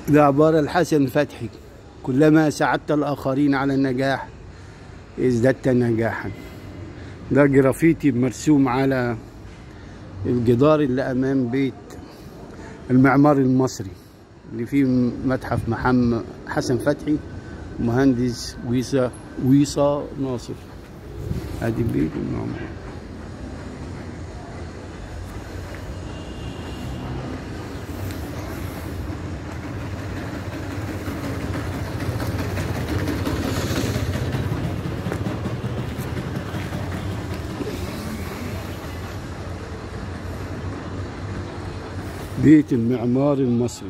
ده عبارة الحسن فتحي كلما ساعدت الآخرين على النجاح ازددت نجاحا ده جرافيتي مرسوم على الجدار اللي أمام بيت المعمار المصري اللي فيه متحف محمد حسن فتحي مهندس ويصا ويصا ناصر ادي بيت المعمار بيت المعمار المصري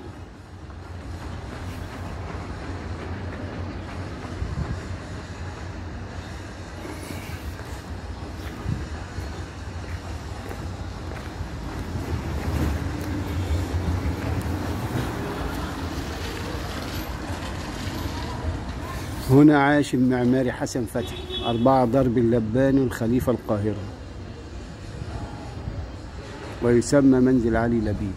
هنا عاش المعماري حسن فتحي أربعة ضرب اللباني والخليفة القاهرة ويسمى منزل علي لبيب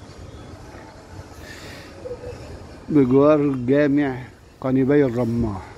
بجوار جامع قنيبي الرماح